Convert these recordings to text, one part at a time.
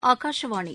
ஆகாஷவாணி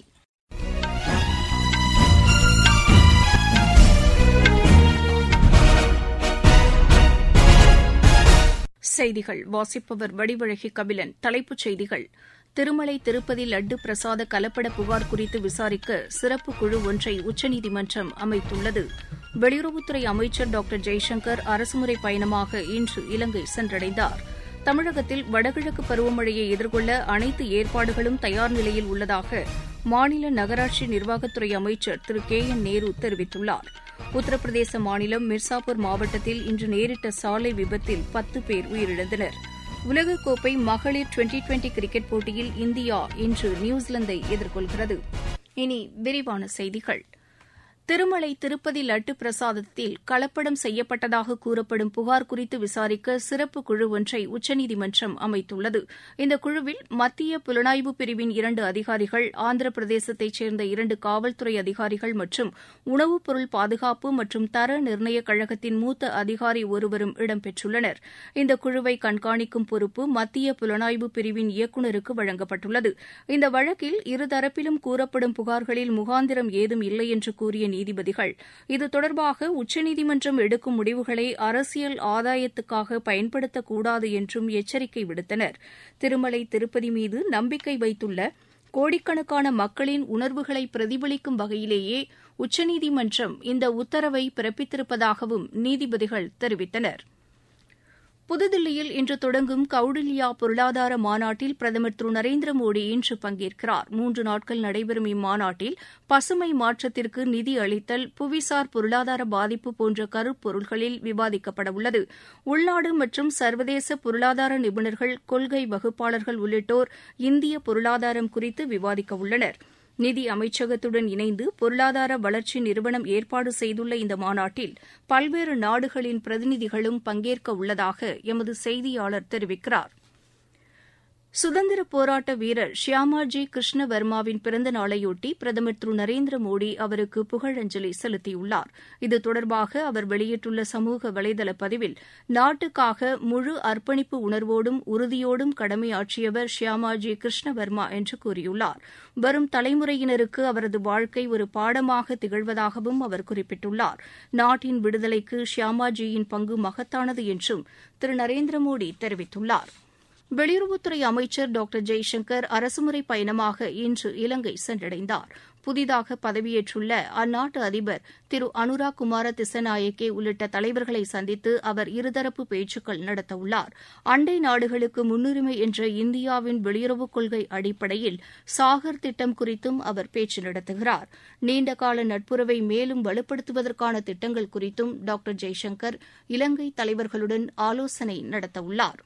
செய்திகள் வாசிப்பவர் வடிவழகி கபிலன் தலைப்புச் செய்திகள் திருமலை திருப்பதி லட்டு பிரசாத கலப்பட புகார் குறித்து விசாரிக்க சிறப்பு குழு ஒன்றை உச்சநீதிமன்றம் அமைத்துள்ளது வெளியுறவுத்துறை அமைச்சர் டாக்டர் ஜெய்சங்கர் அரசுமுறை பயணமாக இன்று இலங்கை சென்றடைந்தார் தமிழகத்தில் வடகிழக்கு பருவமழையை எதிர்கொள்ள அனைத்து ஏற்பாடுகளும் தயார் நிலையில் உள்ளதாக மாநில நகராட்சி நிர்வாகத்துறை அமைச்சர் திரு கே என் நேரு தெரிவித்துள்ளார் உத்தரப்பிரதேச மாநிலம் மிர்சாபூர் மாவட்டத்தில் இன்று நேரிட்ட சாலை விபத்தில் பத்து பேர் உயிரிழந்தனர் உலகக்கோப்பை மகளிர் டுவெண்டி டுவெண்டி கிரிக்கெட் போட்டியில் இந்தியா இன்று நியூசிலாந்தை எதிர்கொள்கிறது இனி விரிவான செய்திகள் திருமலை திருப்பதி லட்டு பிரசாதத்தில் கலப்படம் செய்யப்பட்டதாக கூறப்படும் புகார் குறித்து விசாரிக்க சிறப்பு குழு ஒன்றை உச்சநீதிமன்றம் அமைத்துள்ளது இந்த குழுவில் மத்திய புலனாய்வு பிரிவின் இரண்டு அதிகாரிகள் ஆந்திர பிரதேசத்தைச் சேர்ந்த இரண்டு காவல்துறை அதிகாரிகள் மற்றும் உணவுப் பொருள் பாதுகாப்பு மற்றும் தர நிர்ணயக் கழகத்தின் மூத்த அதிகாரி ஒருவரும் இடம்பெற்றுள்ளனர் இந்த குழுவை கண்காணிக்கும் பொறுப்பு மத்திய புலனாய்வு பிரிவின் இயக்குநருக்கு வழங்கப்பட்டுள்ளது இந்த வழக்கில் இருதரப்பிலும் கூறப்படும் புகார்களில் முகாந்திரம் ஏதும் இல்லை என்று கூறிய நீதிபதிகள் இது தொடர்பாக உச்சநீதிமன்றம் எடுக்கும் முடிவுகளை அரசியல் ஆதாயத்துக்காக பயன்படுத்தக்கூடாது என்றும் எச்சரிக்கை விடுத்தனர் திருமலை திருப்பதி மீது நம்பிக்கை வைத்துள்ள கோடிக்கணக்கான மக்களின் உணர்வுகளை பிரதிபலிக்கும் வகையிலேயே உச்சநீதிமன்றம் இந்த உத்தரவை பிறப்பித்திருப்பதாகவும் நீதிபதிகள் தெரிவித்தனா் புதுதில்லியில் இன்று தொடங்கும் கவுடில்யா பொருளாதார மாநாட்டில் பிரதமர் திரு நரேந்திர மோடி இன்று பங்கேற்கிறார் மூன்று நாட்கள் நடைபெறும் இம்மாநாட்டில் பசுமை மாற்றத்திற்கு நிதி அளித்தல் புவிசார் பொருளாதார பாதிப்பு போன்ற கருப்பொருள்களில் விவாதிக்கப்படவுள்ளது உள்நாடு மற்றும் சர்வதேச பொருளாதார நிபுணர்கள் கொள்கை வகுப்பாளர்கள் உள்ளிட்டோர் இந்திய பொருளாதாரம் குறித்து விவாதிக்கவுள்ளனா் நிதி அமைச்சகத்துடன் இணைந்து பொருளாதார வளர்ச்சி நிறுவனம் ஏற்பாடு செய்துள்ள இந்த மாநாட்டில் பல்வேறு நாடுகளின் பிரதிநிதிகளும் பங்கேற்க உள்ளதாக எமது செய்தியாளர் தெரிவிக்கிறார் சுதந்திரப் போராட்ட வீரர் ஷியாமாஜி கிருஷ்ண வர்மாவின் பிறந்த நாளையொட்டி பிரதமர் திரு நரேந்திர மோடி அவருக்கு புகழஞ்சலி செலுத்தியுள்ளார் இது தொடர்பாக அவர் வெளியிட்டுள்ள சமூக வலைதள பதிவில் நாட்டுக்காக முழு அர்ப்பணிப்பு உணர்வோடும் உறுதியோடும் கடமையாற்றியவர் ஷியாமாஜி கிருஷ்ண வர்மா என்று கூறியுள்ளார் வரும் தலைமுறையினருக்கு அவரது வாழ்க்கை ஒரு பாடமாக திகழ்வதாகவும் அவர் குறிப்பிட்டுள்ளார் நாட்டின் விடுதலைக்கு ஷியாமாஜியின் பங்கு மகத்தானது என்றும் திரு நரேந்திர மோடி தெரிவித்துள்ளாா் வெளியுறவுத்துறை அமைச்சர் டாக்டர் ஜெய்சங்கர் அரசுமுறை பயணமாக இன்று இலங்கை சென்றடைந்தார் புதிதாக பதவியேற்றுள்ள அந்நாட்டு அதிபர் திரு அனுராக் குமார திசநாயக்கே உள்ளிட்ட தலைவர்களை சந்தித்து அவர் இருதரப்பு பேச்சுக்கள் நடத்தவுள்ளார் அண்டை நாடுகளுக்கு முன்னுரிமை என்ற இந்தியாவின் வெளியுறவுக் கொள்கை அடிப்படையில் சாகர் திட்டம் குறித்தும் அவர் பேச்சு நடத்துகிறார் நீண்டகால நட்புறவை மேலும் வலுப்படுத்துவதற்கான திட்டங்கள் குறித்தும் டாக்டர் ஜெய்சங்கர் இலங்கை தலைவர்களுடன் ஆலோசனை நடத்தவுள்ளாா்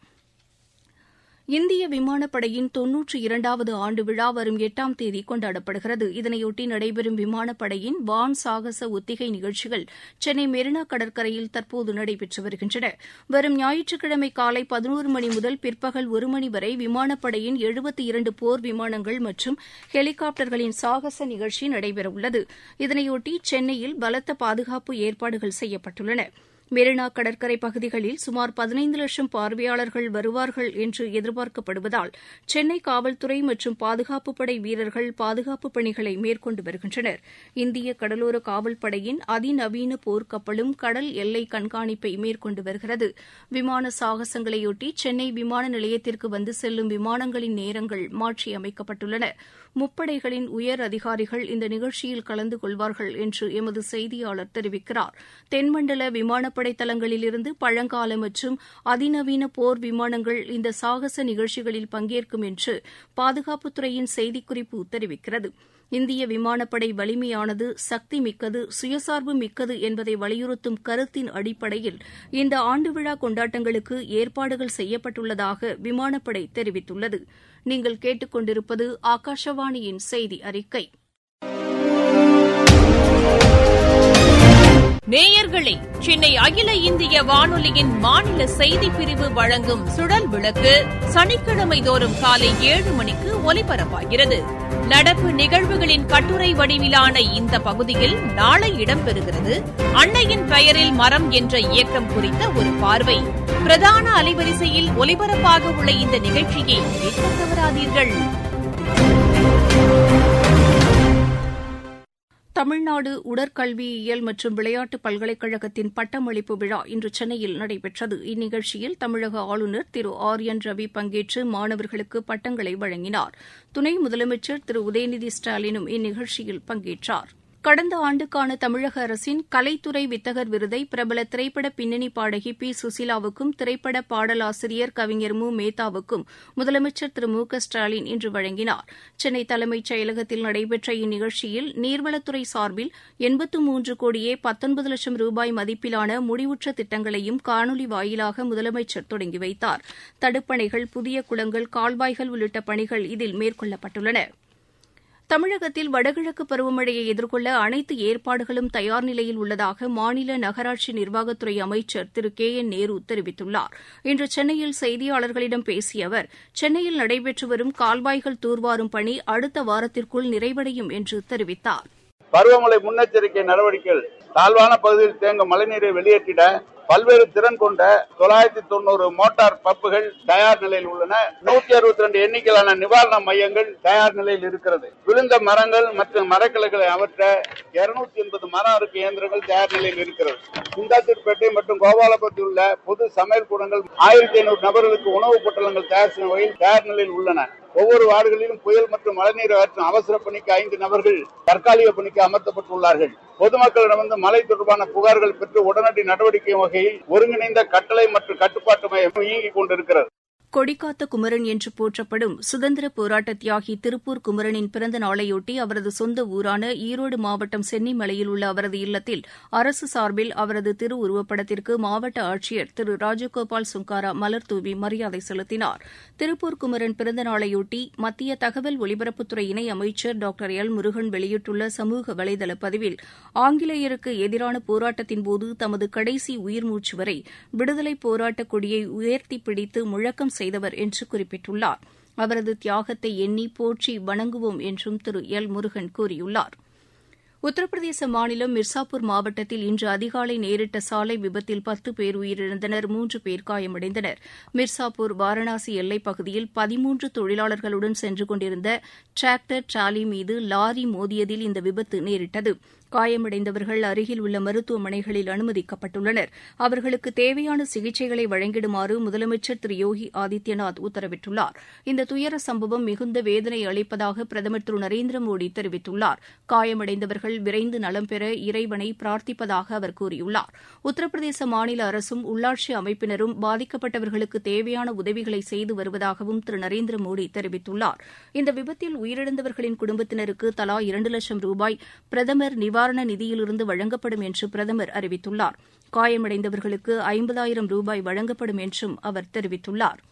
இந்திய விமானப்படையின் தொன்னூற்றி இரண்டாவது ஆண்டு விழா வரும் எட்டாம் தேதி கொண்டாடப்படுகிறது இதனையொட்டி நடைபெறும் விமானப்படையின் வான் சாகச ஒத்திகை நிகழ்ச்சிகள் சென்னை மெரினா கடற்கரையில் தற்போது நடைபெற்று வருகின்றன வரும் ஞாயிற்றுக்கிழமை காலை பதினோரு மணி முதல் பிற்பகல் ஒரு மணி வரை விமானப்படையின் எழுபத்தி இரண்டு போர் விமானங்கள் மற்றும் ஹெலிகாப்டர்களின் சாகச நிகழ்ச்சி நடைபெறவுள்ளது இதனையொட்டி சென்னையில் பலத்த பாதுகாப்பு ஏற்பாடுகள் செய்யப்பட்டுள்ளன மெரினா கடற்கரை பகுதிகளில் சுமார் பதினைந்து லட்சம் பார்வையாளர்கள் வருவார்கள் என்று எதிர்பார்க்கப்படுவதால் சென்னை காவல்துறை மற்றும் பாதுகாப்புப் படை வீரர்கள் பாதுகாப்புப் பணிகளை மேற்கொண்டு வருகின்றனர் இந்திய கடலோர காவல்படையின் அதிநவீன போர்க்கப்பலும் கடல் எல்லை கண்காணிப்பை மேற்கொண்டு வருகிறது விமான சாகசங்களையொட்டி சென்னை விமான நிலையத்திற்கு வந்து செல்லும் விமானங்களின் நேரங்கள் மாற்றியமைக்கப்பட்டுள்ளன முப்படைகளின் உயர் அதிகாரிகள் இந்த நிகழ்ச்சியில் கலந்து கொள்வார்கள் என்று எமது செய்தியாளர் தெரிவிக்கிறார் தென்மண்டல விமானப்படை தளங்களிலிருந்து பழங்கால மற்றும் அதிநவீன போர் விமானங்கள் இந்த சாகச நிகழ்ச்சிகளில் பங்கேற்கும் என்று பாதுகாப்புத்துறையின் செய்திக்குறிப்பு தெரிவிக்கிறது இந்திய விமானப்படை வலிமையானது சக்தி மிக்கது சுயசார்பு மிக்கது என்பதை வலியுறுத்தும் கருத்தின் அடிப்படையில் இந்த ஆண்டு விழா கொண்டாட்டங்களுக்கு ஏற்பாடுகள் செய்யப்பட்டுள்ளதாக விமானப்படை தெரிவித்துள்ளது நீங்கள் கேட்டுக்கொண்டிருப்பது ஆகாஷவாணியின் செய்தி அறிக்கை நேயர்களே சென்னை அகில இந்திய வானொலியின் மாநில செய்திப் பிரிவு வழங்கும் சுழல் விளக்கு சனிக்கிழமை தோறும் காலை ஏழு மணிக்கு ஒலிபரப்பாகிறது நடப்பு நிகழ்வுகளின் கட்டுரை வடிவிலான இந்த பகுதியில் நாளை இடம்பெறுகிறது அன்னையின் பெயரில் மரம் என்ற இயக்கம் குறித்த ஒரு பார்வை பிரதான அலைவரிசையில் ஒலிபரப்பாக உள்ள இந்த நிகழ்ச்சியை கேட்க தவறாதீர்கள் தமிழ்நாடு உடற்கல்வியியல் மற்றும் விளையாட்டு பல்கலைக்கழகத்தின் பட்டமளிப்பு விழா இன்று சென்னையில் நடைபெற்றது இந்நிகழ்ச்சியில் தமிழக ஆளுநர் திரு ஆர் என் ரவி பங்கேற்று மாணவர்களுக்கு பட்டங்களை வழங்கினார் துணை முதலமைச்சர் திரு உதயநிதி ஸ்டாலினும் இந்நிகழ்ச்சியில் பங்கேற்றார் கடந்த ஆண்டுக்கான தமிழக அரசின் கலைத்துறை வித்தகர் விருதை பிரபல திரைப்பட பின்னணி பாடகி பி சுசீலாவுக்கும் திரைப்பட பாடலாசிரியர் கவிஞர் மு மேத்தாவுக்கும் முதலமைச்சர் திரு மு க ஸ்டாலின் இன்று வழங்கினார் சென்னை தலைமைச் செயலகத்தில் நடைபெற்ற இந்நிகழ்ச்சியில் நீர்வளத்துறை சார்பில் எண்பத்து மூன்று கோடியே பத்தொன்பது லட்சம் ரூபாய் மதிப்பிலான முடிவுற்ற திட்டங்களையும் காணொலி வாயிலாக முதலமைச்சர் தொடங்கி வைத்தார் தடுப்பணைகள் புதிய குளங்கள் கால்வாய்கள் உள்ளிட்ட பணிகள் இதில் மேற்கொள்ளப்பட்டுள்ளன தமிழகத்தில் வடகிழக்கு பருவமழையை எதிர்கொள்ள அனைத்து ஏற்பாடுகளும் தயார் நிலையில் உள்ளதாக மாநில நகராட்சி நிர்வாகத்துறை அமைச்சர் திரு கே என் நேரு தெரிவித்துள்ளார் இன்று சென்னையில் செய்தியாளர்களிடம் பேசிய அவர் சென்னையில் நடைபெற்று வரும் கால்வாய்கள் தூர்வாரும் பணி அடுத்த வாரத்திற்குள் நிறைவடையும் என்று தெரிவித்தார் பருவமழை முன்னெச்சரிக்கை நடவடிக்கைகள் தாழ்வான பகுதியில் தேங்கும் மழைநீரை வெளியேற்றிட பல்வேறு திறன் கொண்ட தொள்ளாயிரத்தி தொண்ணூறு மோட்டார் பம்புகள் தயார் நிலையில் உள்ளன நூத்தி அறுபத்தி ரெண்டு எண்ணிக்கையிலான நிவாரண மையங்கள் தயார் நிலையில் இருக்கிறது விழுந்த மரங்கள் மற்றும் மரக்கிளைகளை அகற்ற இருநூத்தி எண்பது மர அறுக்கு இயந்திரங்கள் தயார் நிலையில் இருக்கிறது குந்தாத்திற்பேட்டை மற்றும் கோபாலபுரத்தில் உள்ள பொது சமையல் கூடங்கள் ஆயிரத்தி ஐநூறு நபர்களுக்கு உணவுப் பொட்டலங்கள் தயார் செய்யும் வகையில் தயார் நிலையில் உள்ளன ஒவ்வொரு வார்டுகளிலும் புயல் மற்றும் மழைநீர் அகற்றும் அவசர பணிக்கு ஐந்து நபர்கள் தற்காலிக பணிக்கு அமர்த்தப்பட்டுள்ளார்கள் பொதுமக்களிடமிருந்து மழை தொடர்பான புகார்கள் பெற்று உடனடி நடவடிக்கை வகையில் ஒருங்கிணைந்த கட்டளை மற்றும் கட்டுப்பாட்டு மையம் இயங்கிக் கொண்டிருக்கிறது கொடிக்காத்த குமரன் என்று போற்றப்படும் சுதந்திர போராட்ட தியாகி திருப்பூர் குமரனின் பிறந்த நாளையொட்டி அவரது சொந்த ஊரான ஈரோடு மாவட்டம் சென்னிமலையில் உள்ள அவரது இல்லத்தில் அரசு சார்பில் அவரது திருவுருவப்படத்திற்கு மாவட்ட ஆட்சியர் திரு ராஜகோபால் சுங்காரா மலர்தூவி மரியாதை செலுத்தினார் திருப்பூர் குமரன் பிறந்த நாளையொட்டி மத்திய தகவல் ஒலிபரப்புத்துறை இணை அமைச்சர் டாக்டர் எல் முருகன் வெளியிட்டுள்ள சமூக வலைதள பதிவில் ஆங்கிலேயருக்கு எதிரான போராட்டத்தின்போது தமது கடைசி உயிர்மூச்சு வரை விடுதலைப் போராட்டக் கொடியை உயர்த்தி பிடித்து முழக்கம் செய்தவர் என்று குறிப்பிட்டுள்ளார் அவரது தியாகத்தை எண்ணி போற்றி வணங்குவோம் என்றும் திரு எல் முருகன் கூறியுள்ளார் உத்தரப்பிரதேச மாநிலம் மிர்சாப்பூர் மாவட்டத்தில் இன்று அதிகாலை நேரிட்ட சாலை விபத்தில் பத்து பேர் உயிரிழந்தனர் மூன்று பேர் காயமடைந்தனர் மிர்சாப்பூர் வாரணாசி எல்லைப் பகுதியில் பதிமூன்று தொழிலாளர்களுடன் சென்று கொண்டிருந்த டிராக்டர் டிராலி மீது லாரி மோதியதில் இந்த விபத்து நேரிட்டது காயமடைந்தவர்கள் அருகில் உள்ள மருத்துவமனைகளில் அனுமதிக்கப்பட்டுள்ளனர் அவர்களுக்கு தேவையான சிகிச்சைகளை வழங்கிடுமாறு முதலமைச்சர் திரு யோகி ஆதித்யநாத் உத்தரவிட்டுள்ளார் இந்த துயர சம்பவம் மிகுந்த வேதனை அளிப்பதாக பிரதமர் திரு நரேந்திர மோடி தெரிவித்துள்ளார் காயமடைந்தவர்கள் விரைந்து நலம் பெற இறைவனை பிரார்த்திப்பதாக அவர் கூறியுள்ளார் உத்தரப்பிரதேச மாநில அரசும் உள்ளாட்சி அமைப்பினரும் பாதிக்கப்பட்டவர்களுக்கு தேவையான உதவிகளை செய்து வருவதாகவும் திரு நரேந்திர மோடி தெரிவித்துள்ளார் இந்த விபத்தில் உயிரிழந்தவர்களின் குடும்பத்தினருக்கு தலா இரண்டு லட்சம் ரூபாய் பிரதமர் நிவாரண நிதியிலிருந்து வழங்கப்படும் என்று பிரதமர் அறிவித்துள்ளார் காயமடைந்தவர்களுக்கு ஐம்பதாயிரம் ரூபாய் வழங்கப்படும் என்றும் அவர் தெரிவித்துள்ளார்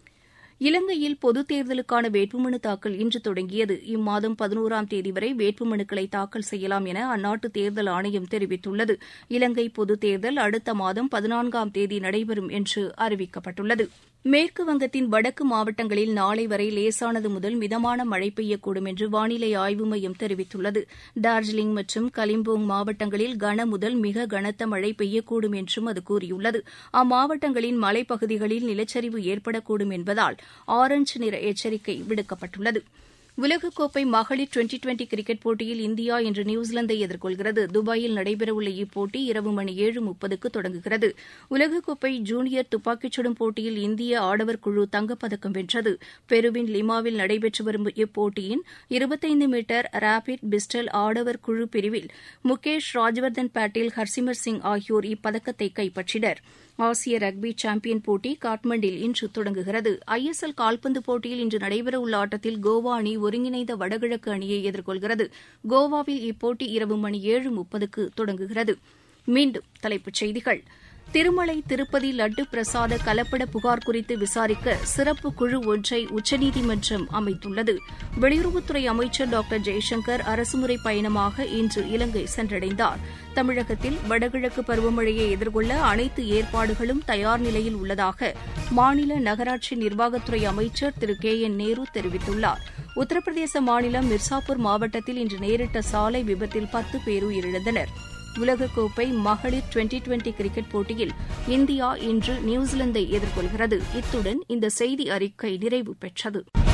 இலங்கையில் பொதுத் தேர்தலுக்கான வேட்புமனு தாக்கல் இன்று தொடங்கியது இம்மாதம் பதினோராம் தேதி வரை வேட்புமனுக்களை தாக்கல் செய்யலாம் என அந்நாட்டு தேர்தல் ஆணையம் தெரிவித்துள்ளது இலங்கை பொதுத் தேர்தல் அடுத்த மாதம் பதினான்காம் தேதி நடைபெறும் என்று அறிவிக்கப்பட்டுள்ளது மேற்கு வங்கத்தின் வடக்கு மாவட்டங்களில் நாளை வரை லேசானது முதல் மிதமான மழை பெய்யக்கூடும் என்று வானிலை ஆய்வு மையம் தெரிவித்துள்ளது டார்ஜிலிங் மற்றும் கலிம்போங் மாவட்டங்களில் கன முதல் மிக கனத்த மழை பெய்யக்கூடும் என்றும் அது கூறியுள்ளது அம்மாவட்டங்களின் மலைப்பகுதிகளில் நிலச்சரிவு ஏற்படக்கூடும் என்பதால் ஆரஞ்ச் நிற எச்சரிக்கை விடுக்கப்பட்டுள்ளது உலகக்கோப்பை மகளிர் டுவெண்டி டுவெண்டி கிரிக்கெட் போட்டியில் இந்தியா இன்று நியூசிலாந்தை எதிர்கொள்கிறது துபாயில் நடைபெறவுள்ள இப்போட்டி இரவு மணி ஏழு முப்பதுக்கு தொடங்குகிறது உலகக்கோப்பை ஜூனியர் துப்பாக்கிச் சுடும் போட்டியில் இந்திய ஆடவர் குழு தங்கப்பதக்கம் வென்றது பெருவின் லிமாவில் நடைபெற்று வரும் இப்போட்டியின் இருபத்தைந்து மீட்டர் ரேபிட் பிஸ்டல் ஆடவர் குழு பிரிவில் முகேஷ் ராஜ்வர்தன் பாட்டீல் ஹர்சிமர் சிங் ஆகியோர் இப்பதக்கத்தை கைப்பற்றினர் ஆசிய ரக்பி சாம்பியன் போட்டி காட்மண்டில் இன்று தொடங்குகிறது ஐ எஸ் எல் கால்பந்து போட்டியில் இன்று நடைபெறவுள்ள ஆட்டத்தில் கோவா அணி ஒருங்கிணைந்த வடகிழக்கு அணியை எதிர்கொள்கிறது கோவாவில் இப்போட்டி இரவு மணி ஏழு முப்பதுக்கு தொடங்குகிறது மீண்டும் தலைப்புச் செய்திகள் திருமலை திருப்பதி லட்டு பிரசாத கலப்பட புகார் குறித்து விசாரிக்க சிறப்பு குழு ஒன்றை உச்சநீதிமன்றம் அமைத்துள்ளது வெளியுறவுத்துறை அமைச்சர் டாக்டர் ஜெய்சங்கர் அரசுமுறை பயணமாக இன்று இலங்கை சென்றடைந்தார் தமிழகத்தில் வடகிழக்கு பருவமழையை எதிர்கொள்ள அனைத்து ஏற்பாடுகளும் தயார் நிலையில் உள்ளதாக மாநில நகராட்சி நிர்வாகத்துறை அமைச்சர் திரு கே என் நேரு தெரிவித்துள்ளார் உத்தரப்பிரதேச மாநிலம் மிர்சாப்பூர் மாவட்டத்தில் இன்று நேரிட்ட சாலை விபத்தில் பத்து பேர் உயிரிழந்தனர் உலகக்கோப்பை மகளிர் டுவெண்டி டுவெண்டி கிரிக்கெட் போட்டியில் இந்தியா இன்று நியூசிலாந்தை எதிர்கொள்கிறது இத்துடன் இந்த செய்தி அறிக்கை நிறைவு பெற்றது